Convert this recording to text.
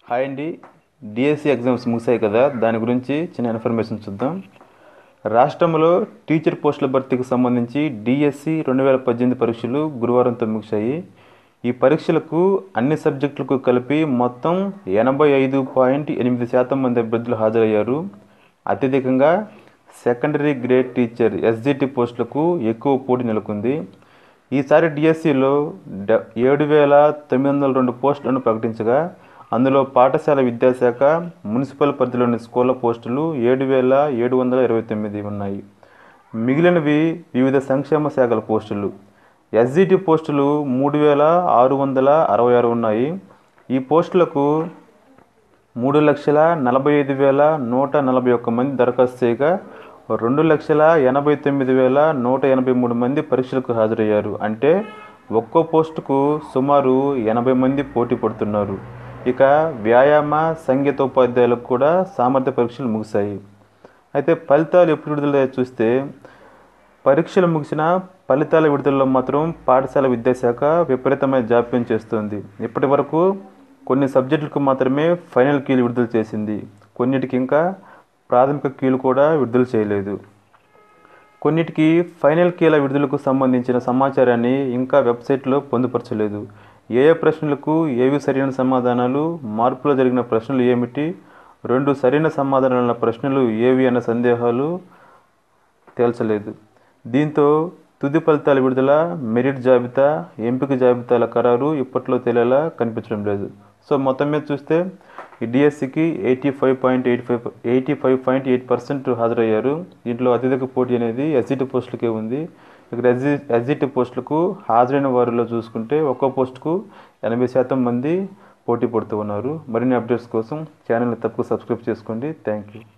hi అండి DSC exams ముగిసాయి కదా దాని గురించి చిన్న ఇన్ఫర్మేషన్ చూద్దాం రాష్ట్రంలో టీచర్ పోస్టుల భర్తీకి సంబంధించి డిఎస్సి రెండు వేల పద్దెనిమిది పరీక్షలు గురువారంతో ముగిశాయి ఈ పరీక్షలకు అన్ని సబ్జెక్టులకు కలిపి మొత్తం ఎనభై ఐదు పాయింట్ ఎనిమిది శాతం మంది అభ్యర్థులు హాజరయ్యారు అత్యధికంగా సెకండరీ గ్రేడ్ టీచర్ ఎస్జిటి పోస్టులకు ఎక్కువ పోటీ నెలకొంది ఈసారి డిఎస్సిలో డ ఏడు వేల తొమ్మిది వందల రెండు పోస్టులను ప్రకటించగా అందులో పాఠశాల విద్యాశాఖ మున్సిపల్ పరిధిలోని స్కూళ్ళ పోస్టులు ఏడు వేల ఏడు వందల ఇరవై తొమ్మిది ఉన్నాయి మిగిలినవి వివిధ సంక్షేమ శాఖల పోస్టులు ఎస్జిటి పోస్టులు మూడు వేల ఆరు వందల అరవై ఆరు ఉన్నాయి ఈ పోస్టులకు మూడు లక్షల నలభై ఐదు వేల నూట నలభై ఒక్క మంది దరఖాస్తు చేయగా రెండు లక్షల ఎనభై తొమ్మిది వేల నూట ఎనభై మూడు మంది పరీక్షలకు హాజరయ్యారు అంటే ఒక్కో పోస్టుకు సుమారు ఎనభై మంది పోటీ పడుతున్నారు ఇక వ్యాయామ సంగీతోపాధ్యాయులకు కూడా సామర్థ్య పరీక్షలు ముగిశాయి అయితే ఫలితాలు ఎప్పుడు విడుదల చూస్తే పరీక్షలు ముగిసిన ఫలితాల విడుదలలో మాత్రం పాఠశాల విద్యాశాఖ విపరీతమైన జాప్యం చేస్తుంది ఇప్పటి వరకు కొన్ని సబ్జెక్టులకు మాత్రమే ఫైనల్ కీలు విడుదల చేసింది కొన్నిటికి ఇంకా ప్రాథమిక కీలు కూడా విడుదల చేయలేదు కొన్నిటికి ఫైనల్ కీల విడుదలకు సంబంధించిన సమాచారాన్ని ఇంకా వెబ్సైట్లో పొందుపరచలేదు ఏ ఏ ప్రశ్నలకు ఏవి సరైన సమాధానాలు మార్పులో జరిగిన ప్రశ్నలు ఏమిటి రెండు సరైన సమాధానాల ప్రశ్నలు ఏవి అన్న సందేహాలు తేల్చలేదు దీంతో తుది ఫలితాల విడుదల మెరిట్ జాబితా ఎంపిక జాబితాల ఖరారు ఇప్పట్లో తేలేలా కనిపించడం లేదు సో మొత్తం మీద చూస్తే ఈ డిఎస్సికి eighty five point eight five eighty five point eight percent హాజరయ్యారు దీంట్లో అత్యధిక పోటీ అనేది ఎస్జిటి పోస్టులకే ఉంది ఇక్కడ ఎస్జి ఎస్జిటి పోస్టులకు హాజరైన వారిలో చూసుకుంటే ఒక్కో పోస్టుకు ఎనభై శాతం మంది పోటీ పడుతూ ఉన్నారు మరిన్ని అప్డేట్స్ కోసం ఛానల్ని తప్పక సబ్స్క్రైబ్ చేసుకోండి థ్యాంక్ యూ